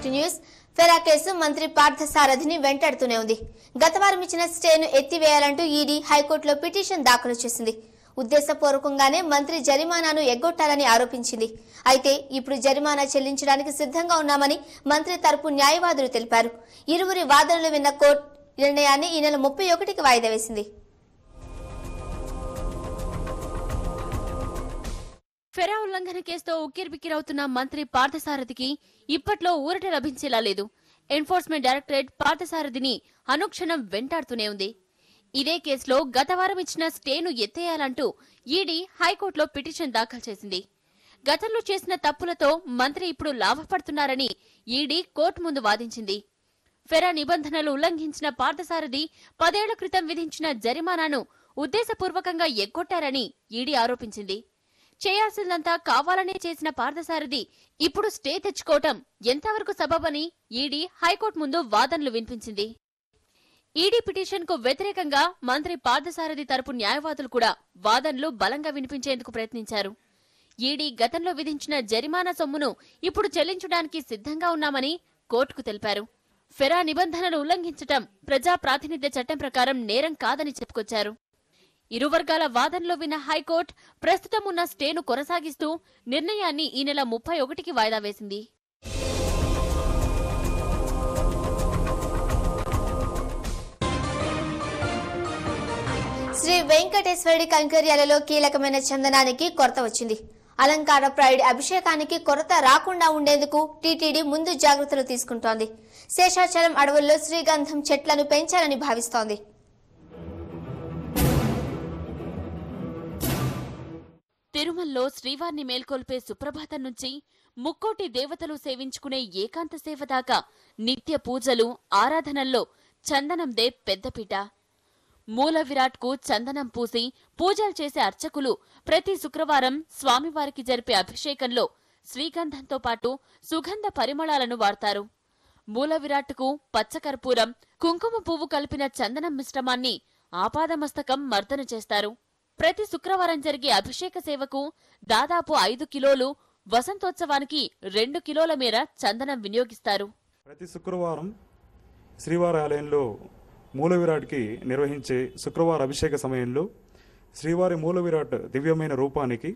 To news FERA case మంత్రి పార్థసారథిని వెంటాడుతూనే ఉంది గత వారం ఇచ్చిన స్టేను ఎత్తివేయాలంటూ ఈడీ హైకోర్టులో పిటిషన్ దాఖలు చేసింది ఉద్దేశపూర్వకంగానే మంత్రి జరిమానాను ఎగ్గొట్టాలని ఆరోపించింది అయితే ఇప్పుడు జరిమానా చెల్లించడానికి సిద్ధంగా ఉన్నామని మంత్రి తరపు న్యాయవాదులు తెలిపారు ఇరువురి వాదనలు విన్న కోర్టు నిర్ణయాన్ని ఈ నెల ముప్పై ఒకటికి వాయిదా వేసింది ఫెరా ఉల్లంఘన కేసుతో ఉక్కిరిబిక్కిరవుతున్న మంత్రి పార్థసారథికి ఇప్పట్లో ఊరట లభించేలా లేదు ఎన్ఫోర్స్మెంట్ డైరెక్టరేట్ పార్థసారథిని అనుక్షణం వెంటాడుతూనే ఉంది ఇదే కేసులో గత వారం ఇచ్చిన స్టేను ఎత్తేయాలంటూ ఈడీ హైకోర్టులో పిటిషన్ దాఖలు చేసింది గతంలో చేసిన తప్పులతో మంత్రి ఇప్పుడు లాభపడుతున్నారని ఈడీ కోర్టు ముందు వాదించింది ఫెరా నిబంధనలు ఉల్లంఘించిన పార్థసారథి పదేళ్ల క్రితం విధించిన జరిమానాను ఉద్దేశపూర్వకంగా ఎగ్గొట్టారని ఈడీ ఆరోపించింది చేయాల్సిందంతా కావాలనే చేసిన పార్థసారథి ఇప్పుడు స్టే తెచ్చుకోవటం ఎంతవరకు సబబని ఈడీ హైకోర్టు ముందు వాదనలు వినిపించింది ఈడీ పిటిషన్ కు వ్యతిరేకంగా మంత్రి పార్థసారథి తరపు న్యాయవాదులు కూడా వాదనలు బలంగా వినిపించేందుకు ప్రయత్నించారు ఈడీ గతంలో విధించిన జరిమానా సొమ్మును ఇప్పుడు చెల్లించడానికి సిద్ధంగా ఉన్నామని కోర్టుకు తెలిపారు ఫెరా నిబంధనలు ఉల్లంఘించటం ప్రజా ప్రాతినిధ్య చట్టం ప్రకారం నేరం కాదని చెప్పుకొచ్చారు ఇరు వర్గాల వాదనలో విన్న హైకోర్టు ప్రస్తుతం ఉన్న స్టేను కొనసాగిస్తూ నిర్ణయాన్ని ఈ నెల ముప్పై ఒకటికి వాయిదా వేసింది శ్రీ వెంకటేశ్వరుడి కైంకర్యాలలో కీలకమైన చందనానికి కొరత వచ్చింది అలంకార ప్రైడ్ అభిషేకానికి కొరత రాకుండా ఉండేందుకు టీటీడీ ముందు జాగ్రత్తలు తీసుకుంటోంది శేషాచలం అడవుల్లో శ్రీగంధం చెట్లను పెంచాలని భావిస్తోంది తిరుమలలో శ్రీవారిని మేల్కొల్పే సుప్రభాతం నుంచి ముక్కోటి దేవతలు సేవించుకునే ఏకాంత సేవ దాకా నిత్య పూజలు ఆరాధనల్లో చందనందే పెద్దపీట మూల విరాట్కు చందనం పూసి పూజలు చేసే అర్చకులు ప్రతి శుక్రవారం స్వామివారికి జరిపే అభిషేకంలో శ్రీగంధంతో పాటు సుగంధ పరిమళాలను వాడతారు మూల విరాట్కు పచ్చకర్పూరం కుంకుమ పువ్వు కలిపిన చందనం మిశ్రమాన్ని ఆపాదమస్తకం మర్దన చేస్తారు ప్రతి శుక్రవారం జరిగే అభిషేక సేవకు దాదాపు ఐదు కిలోలు వసంతోత్సవానికి రెండు కిలోల మేర చందనం వినియోగిస్తారు ప్రతి శుక్రవారం శ్రీవారి ఆలయంలో మూల విరాట్కి నిర్వహించే శుక్రవార అభిషేక సమయంలో శ్రీవారి మూల విరాట్ దివ్యమైన రూపానికి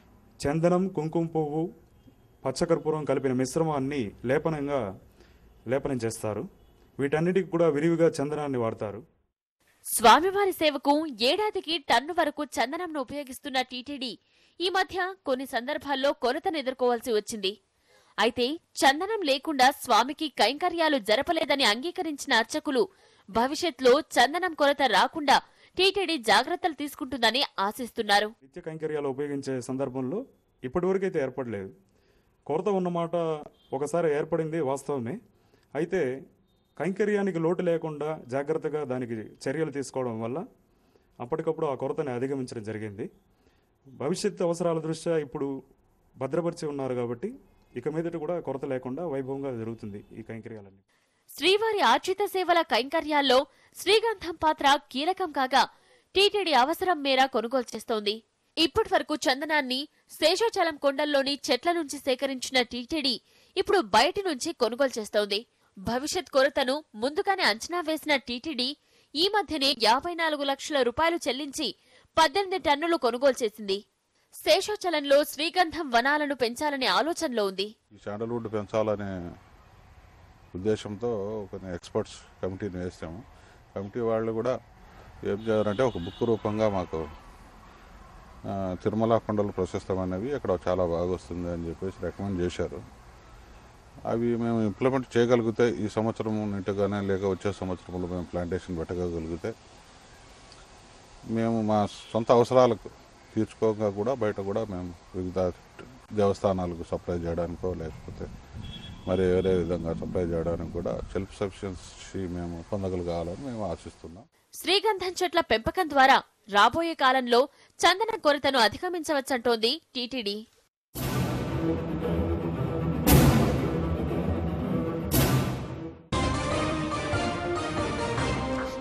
చందనం కుంకుమ పువ్వు పచ్చకర్పూరం కలిపిన మిశ్రమాన్ని లేపనంగా లేపనం చేస్తారు వీటన్నిటికి కూడా విరివిగా చందనాన్ని వాడతారు స్వామివారి సేవకు ఏడాదికి టన్ను వరకు చందనంను ఉపయోగిస్తున్న టీటీడీ ఈ మధ్య కొన్ని సందర్భాల్లో కొరతను ఎదుర్కోవాల్సి వచ్చింది అయితే చందనం లేకుండా స్వామికి కైంకర్యాలు జరపలేదని అంగీకరించిన అర్చకులు భవిష్యత్తులో చందనం కొరత రాకుండా టీటీడీ జాగ్రత్తలు తీసుకుంటుందని ఆశిస్తున్నారు నిత్య కైంకర్యాలు ఉపయోగించే సందర్భంలో ఇప్పటివరకైతే ఏర్పడలేదు కొరత ఉన్నమాట ఒకసారి ఏర్పడింది వాస్తవమే అయితే కైంకర్యానికి లోటు లేకుండా జాగ్రత్తగా దానికి చర్యలు తీసుకోవడం వల్ల అప్పటికప్పుడు ఆ కొరతని అధిగమించడం జరిగింది భవిష్యత్తు అవసరాల దృష్ట్యా ఇప్పుడు భద్రపరిచి ఉన్నారు కాబట్టి ఇక మీదట కూడా కొరత లేకుండా వైభవంగా జరుగుతుంది ఈ కైంకర్యాలన్నీ శ్రీవారి ఆర్జిత సేవల కైంకర్యాల్లో శ్రీగంధం పాత్ర కీలకం కాగా టీటీడీ అవసరం మేర కొనుగోలు చేస్తోంది ఇప్పటి వరకు చందనాన్ని శేషాచలం కొండల్లోని చెట్ల నుంచి సేకరించిన టీటీడీ ఇప్పుడు బయటి నుంచి కొనుగోలు చేస్తోంది భవిష్యత్ కొరతను ముందుగానే అంచనా వేసిన టీటీడీ ఈ మధ్యనే యాభై నాలుగు లక్షల రూపాయలు చెల్లించి పద్దెనిమిది టన్నులు కొనుగోలు చేసింది శేషాచలంలో శ్రీగంధం వనాలను పెంచాలనే ఆలోచనలో ఉంది ఈ శాండల్వుడ్ పెంచాలనే ఉద్దేశంతో కొన్ని ఎక్స్పర్ట్స్ కమిటీని వేసాము కమిటీ వాళ్ళు కూడా ఏం చేయాలంటే ఒక బుక్ రూపంగా మాకు ఆ, తిరుమల కొండలు ప్రశస్తమైనవి అక్కడ చాలా బాగా వస్తుంది అని చెప్పేసి రికమెండ్ చేశారు అవి మేము ఇంప్లిమెంట్ చేయగలిగితే ఈ సంవత్సరం నిండుగానే లేక వచ్చే సంవత్సరంలో మేము ప్లాంటేషన్ పెట్టగలిగితే మేము మా సొంత అవసరాలకు తీర్చుకోగా కూడా బయట కూడా మేము వివిధ దేవస్థానాలకు సప్లై చేయడానికో లేకపోతే మరి వేరే విధంగా సప్లై చేయడానికి కూడా సెల్ఫ్ సఫిషియన్సీ మేము పొందగలగాలని మేము ఆశిస్తున్నాం శ్రీగంధం చెట్ల పెంపకం ద్వారా రాబోయే కాలంలో చందనం కొరతను అధిగమించవచ్చంటోంది టీటీడీ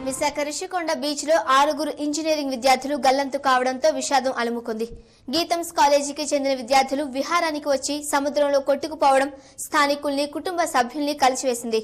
విశాఖ రిషికొండ బీచ్ లో ఆరుగురు ఇంజనీరింగ్ విద్యార్థులు గల్లంతు కావడంతో విషాదం అలుముకుంది గీతంస్ కాలేజీకి చెందిన విద్యార్థులు విహారానికి వచ్చి సముద్రంలో కొట్టుకుపోవడం స్థానికుల్ని కుటుంబ సభ్యుల్ని కలిసివేసింది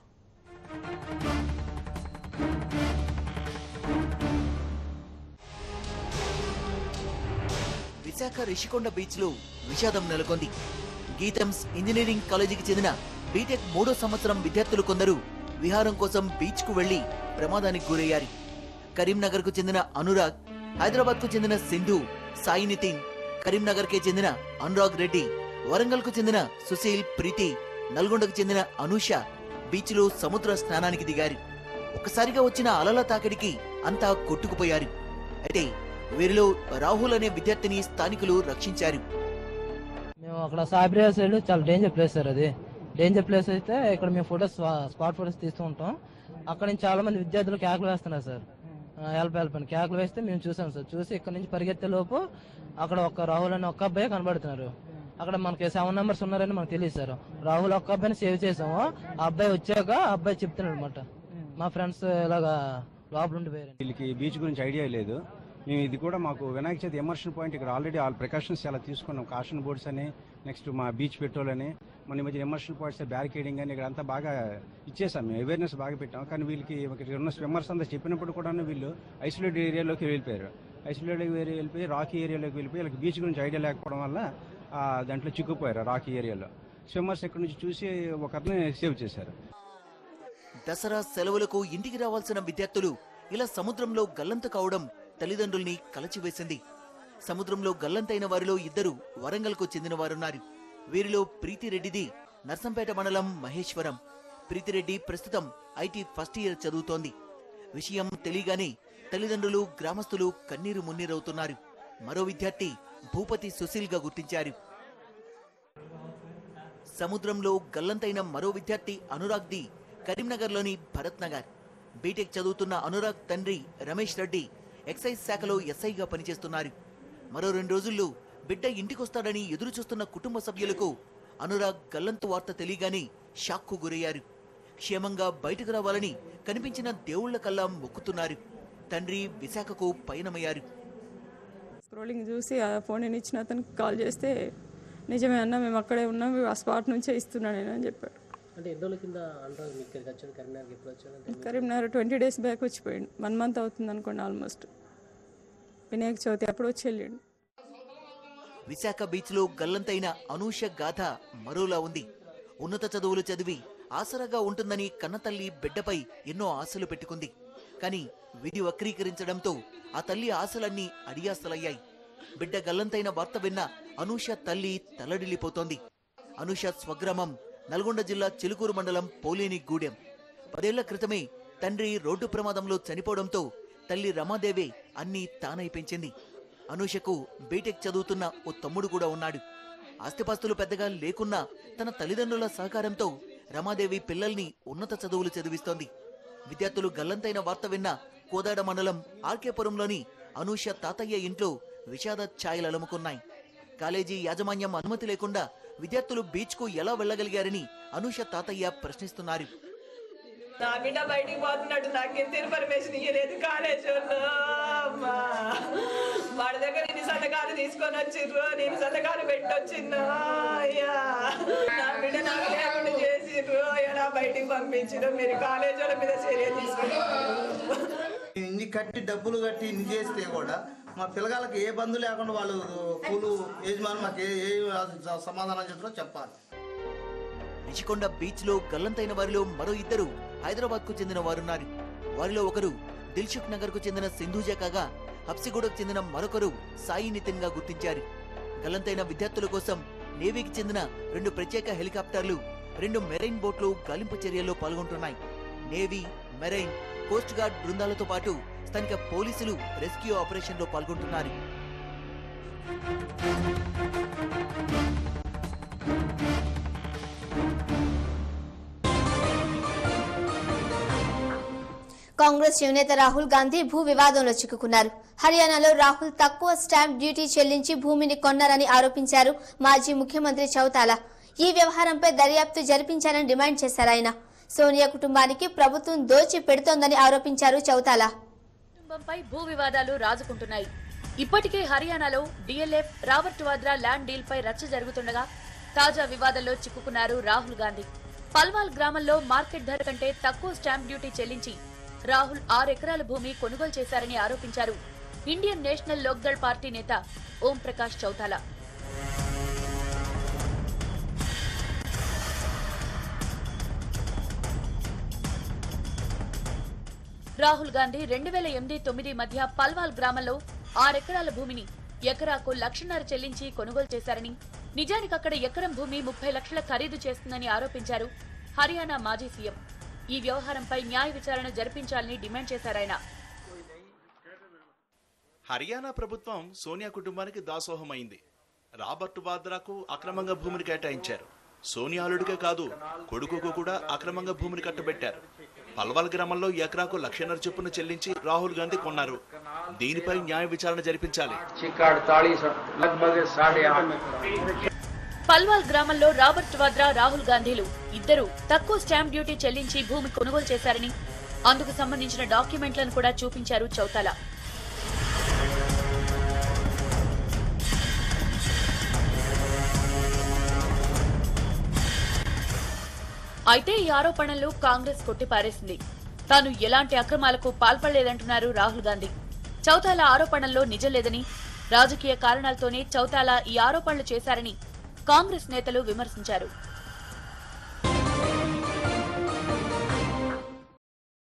విశాఖ రిషికొండ బీచ్ లో విషాదం నెలకొంది గీతమ్స్ ఇంజనీరింగ్ కాలేజీకి చెందిన బీటెక్ మూడో సంవత్సరం విద్యార్థులు కొందరు విహారం కోసం బీచ్ కు వెళ్లి ప్రమాదానికి గురయ్యారు కరీంనగర్ కు చెందిన అనురాగ్ హైదరాబాద్ కు చెందిన సింధు సాయి నితిన్ కరీంనగర్ కే చెందిన అనురాగ్ రెడ్డి వరంగల్ కు చెందిన సుశీల్ ప్రీతి నల్గొండకు చెందిన అనూష బీచ్ లో సముద్ర స్నానానికి దిగారు ఒక్కసారిగా వచ్చిన అలల తాకిడికి అంతా కొట్టుకుపోయారు అయితే వీరిలో రాహుల్ అనే విద్యార్థిని స్థానికులు రక్షించారు మేము అక్కడ సాబ్రియా సైడ్ చాలా డేంజర్ ప్లేస్ సార్ అది డేంజర్ ప్లేస్ అయితే ఇక్కడ మేము ఫొటోస్ స్పాట్ ఫొటోస్ తీస్తూ ఉంటాం అక్కడ నుంచి చాలా మంది విద్యార్థులు కేకలు వేస్తున్నారు సార్ హెల్ప్ హెల్ప్ అని కేకలు వేస్తే మేము చూసాం సార్ చూసి ఇక్కడ నుంచి పరిగెత్తే లోపు అక్కడ ఒక రాహుల్ అనే ఒక్క అబ్బాయి కనబడుతున్నారు అక్కడ మనకి సెవెన్ నెంబర్స్ ఉన్నారని మనకు తెలియదు సార్ రాహుల్ ఒక్క అబ్బాయిని సేవ్ చేసాము ఆ అబ్బాయి వచ్చాక ఆ అబ్బాయి చెప్తున్నాడు అనమాట మా ఫ్రెండ్స్ ఇలాగా లోపల ఉండి పోయారు వీళ్ళకి బీచ్ గురించి ఐడియా లేదు మేము ఇది కూడా మాకు వినాయక చవితి ఎమర్షన్ పాయింట్ ఇక్కడ ఆల్రెడీ ఆల్ ప్రికాషన్స్ చాలా తీసుకున్నాం కాషన్ బోర్డ్స్ అని నెక్స్ట్ మా బీచ్ పెట్రోల్ అని మన ఈ మధ్య ఎమర్షన్ పాయింట్స్ బ్యారికేడింగ్ అని ఇక్కడ అంతా బాగా ఇచ్చేసాం మేము అవేర్నెస్ బాగా పెట్టాం కానీ వీళ్ళకి ఇక్కడ ఉన్న స్విమ్మర్స్ అంతా చెప్పినప్పుడు కూడా వీళ్ళు ఐసోలేట్ ఏరియాలోకి వెళ్ళిపోయారు ఐసోలేట్ ఏరియా వెళ్ళిపోయి రాకీ ఏరియాలోకి వెళ్ళిపోయి వీళ్ళకి బీచ్ గురించి ఐడియా లేకపోవడం వల్ల ఆ, దాంట్లో చిక్కుపోయారు రాకీ ఏరియాలో స్విమ్మర్స్ ఇక్కడ నుంచి చూసి ఒక అతను సేవ్ చేశారు దసరా సెలవులకు ఇంటికి రావాల్సిన విద్యార్థులు ఇలా సముద్రంలో గల్లంతు కావడం తల్లిదండ్రుల్ని కలచివేసింది సముద్రంలో గల్లంతైన వారిలో ఇద్దరు వరంగల్కు చెందిన వారున్నారు వీరిలో ప్రీతిరెడ్డిది నర్సంపేట మండలం మహేశ్వరం ప్రీతిరెడ్డి ప్రస్తుతం ఐటీ ఫస్ట్ ఇయర్ చదువుతోంది విషయం తెలియగానే తల్లిదండ్రులు గ్రామస్తులు కన్నీరు మున్నీరవుతున్నారు మరో విద్యార్థి భూపతి సుశీల్ గా గుర్తించారు సముద్రంలో గల్లంతైన మరో విద్యార్థి అనురాగ్ ది కరీంనగర్లోని భరత్ నగర్ బీటెక్ చదువుతున్న అనురాగ్ తండ్రి రమేష్ రెడ్డి ఎక్సైజ్ శాఖలో ఎస్ఐగా పనిచేస్తున్నారు మరో రెండు రోజుల్లో బిడ్డ ఇంటికొస్తాడని ఎదురు చూస్తున్న కుటుంబ సభ్యులకు అనురాగ్ గల్లంతు వార్త తెలియగానే షాక్కు గురయ్యారు క్షేమంగా బయటకు రావాలని కనిపించిన దేవుళ్ల కల్లా మొక్కుతున్నారు తండ్రి విశాఖకు పయనమయ్యారు స్క్రోలింగ్ చూసి ఆ ఫోన్ నేను ఇచ్చిన అతనికి కాల్ చేస్తే నిజమే అన్న మేము అక్కడే ఉన్నాం ఆ స్పాట్ నుంచే ఇస్తున్నా నేను అని చెప్పాడు అంటే ఎన్ని రోజుల కింద అంటారు మీకు ఇక్కడికి వచ్చాను కరీంనగర్కి ఎప్పుడు వచ్చాను అంటే కరీంనగర్ ట్వంటీ డేస్ బ్యాక్ వచ్చిపోయాడు వన్ మంత్ అవుతుంది అనుకోండి ఆల్మోస్ట్ వినాయక చవితి అప్పుడు వచ్చి వెళ్ళాడు విశాఖ బీచ్లో గల్లంతైన అనూష గాథ మరోలా ఉంది ఉన్నత చదువులు చదివి ఆసరాగా ఉంటుందని కన్నతల్లి బిడ్డపై ఎన్నో ఆశలు పెట్టుకుంది కానీ విధి వక్రీకరించడంతో ఆ తల్లి ఆశలన్నీ అడియాసలయ్యాయి బిడ్డ గల్లంతైన వార్త విన్న అనూష తల్లి తల్లడిల్లిపోతోంది అనూష స్వగ్రామం నల్గొండ జిల్లా చిలుకూరు మండలం పోలేని గూడెం పదేళ్ల క్రితమే తండ్రి రోడ్డు ప్రమాదంలో చనిపోవడంతో తల్లి రమాదేవి అన్నీ తానై పెంచింది అనూషకు బీటెక్ చదువుతున్న ఓ తమ్ముడు కూడా ఉన్నాడు ఆస్తిపాస్తులు పెద్దగా లేకున్నా తన తల్లిదండ్రుల సహకారంతో రమాదేవి పిల్లల్ని ఉన్నత చదువులు చదివిస్తోంది విద్యార్థులు గల్లంతైన వార్త విన్న కోదాడ మండలం ఆర్కేపురంలోని అనూష తాతయ్య ఇంట్లో విషాద ఛాయలు అలుముకున్నాయి కాలేజీ యాజమాన్యం అనుమతి లేకుండా విద్యార్థులు బీచ్కు ఎలా వెళ్ళగలిగారని అనూష తాతయ్య ప్రశ్నిస్తున్నారు నా బిడ్డ బయటికి పోతున్నట్టు నాకు ఎంత పర్మిషన్ ఇయ్యలేదు కాలేజ్ వాళ్ళు. అమ్మా వాడి దగ్గర ఇన్ని సంతకాలు తీసుకొని వచ్చిర్రు నేను సంతకాలు పెట్టొచ్చిన్నా అయ్యా నా బిడ్డ నాకు లేకుండా చేసిర్రు అయ్యా నా బయటికి పంపించిన మీరు కాలేజ్ వాళ్ళ మీద చర్య తీసుకున్నారు ఇన్ని కట్టి డబ్బులు కట్టి ఇన్ని చేస్తే కూడా మా పిల్లగాళ్ళకి ఏ బంధు లేకుండా వాళ్ళు పూలు యజమాని మాకు ఏ ఏ సమాధానం చెప్తారో చెప్పాలి రిషికొండ బీచ్ లో గల్లంతైన వారిలో మరో ఇద్దరు హైదరాబాద్ కు చెందిన వారున్నారు వారిలో ఒకరు దిల్సుఖ్ నగర్ కు చెందిన సింధూజ కాగా హబ్సిగూడకు చెందిన మరొకరు సాయి నితిన్ గా గుర్తించారు గల్లంతైన విద్యార్థుల కోసం నేవీకి చెందిన రెండు ప్రత్యేక హెలికాప్టర్లు రెండు మెరైన్ బోట్లు గాలింపు చర్యల్లో పాల్గొంటున్నాయి నేవీ మెరైన్ కోస్ట్ గార్డ్ బృందాలతో పాటు స్థానిక పోలీసులు రెస్క్యూ ఆపరేషన్ లో పాల్గొంటున్నారు కాంగ్రెస్ యువనేత రాహుల్ గాంధీ భూ వివాదంలో చిక్కుకున్నారు హర్యానాలో రాహుల్ తక్కువ స్టాంప్ డ్యూటీ చెల్లించి భూమిని కొన్నారని ఆరోపించారు మాజీ ముఖ్యమంత్రి చౌతాలా ఈ వ్యవహారంపై దర్యాప్తు జరిపించాలని డిమాండ్ చేశారు ఆయన సోనియా కుటుంబానికి ప్రభుత్వం దోచి పెడుతోందని ఆరోపించారు చౌతాలా కుటుంబంపై భూ వివాదాలు రాజుకుంటున్నాయి ఇప్పటికే హర్యానాలో DLF Robert Vadra land deal పై రచ్చ జరుగుతుండగా తాజా వివాదంలో చిక్కుకున్నారు రాహుల్ గాంధీ పల్వాల్ గ్రామంలో మార్కెట్ ధర కంటే తక్కువ స్టాంప్ డ్యూటీ చెల్లించి రాహుల్ ఆరు ఎకరాల భూమి కొనుగోలు చేశారని ఆరోపించారు ఇండియన్ నేషనల్ లోక్దళ్ పార్టీ నేత ఓం ప్రకాష్ చౌతాలా రాహుల్ గాంధీ రెండు వేల ఎనిమిది తొమ్మిది మధ్య పల్వాల్ గ్రామంలో ఆరెకరాల భూమిని ఎకరాకు లక్షన్నర చెల్లించి కొనుగోలు చేశారని నిజానికి అక్కడ ఎకరం భూమి ముప్పై లక్షల ఖరీదు చేస్తుందని ఆరోపించారు హర్యానా మాజీ సీఎం ఈ వ్యవహారంపై న్యాయ విచారణ జరిపించాలని డిమాండ్ చేశారాయన హర్యానా ప్రభుత్వం సోనియా కుటుంబానికి దాసోహమైంది రాబర్ట్ వాద్రాకు అక్రమంగా భూమిని కేటాయించారు సోనియా అల్లుడికే కాదు కొడుకుకు కూడా అక్రమంగా భూమిని కట్టబెట్టారు పల్వాల్ గ్రామంలో ఎకరాకు లక్షన్నర చొప్పున చెల్లించి రాహుల్ గాంధీ కొన్నారు దీనిపై న్యాయ విచారణ జరిపించాలి పల్వాల్ గ్రామంలో రాబర్ట్ వాద్రా రాహుల్ గాంధీలు ఇద్దరు తక్కువ స్టాంప్ డ్యూటీ చెల్లించి భూమి కొనుగోలు చేశారని అందుకు సంబంధించిన డాక్యుమెంట్లను కూడా చూపించారు చౌతాలా అయితే ఈ ఆరోపణలు కాంగ్రెస్ కొట్టిపారేసింది తాను ఎలాంటి అక్రమాలకు పాల్పడలేదంటున్నారు రాహుల్ గాంధీ చౌతాలా ఆరోపణల్లో నిజం లేదని రాజకీయ కారణాలతోనే చౌతాలా ఈ ఆరోపణలు చేశారని కాంగ్రెస్ నేతలు విమర్శించారు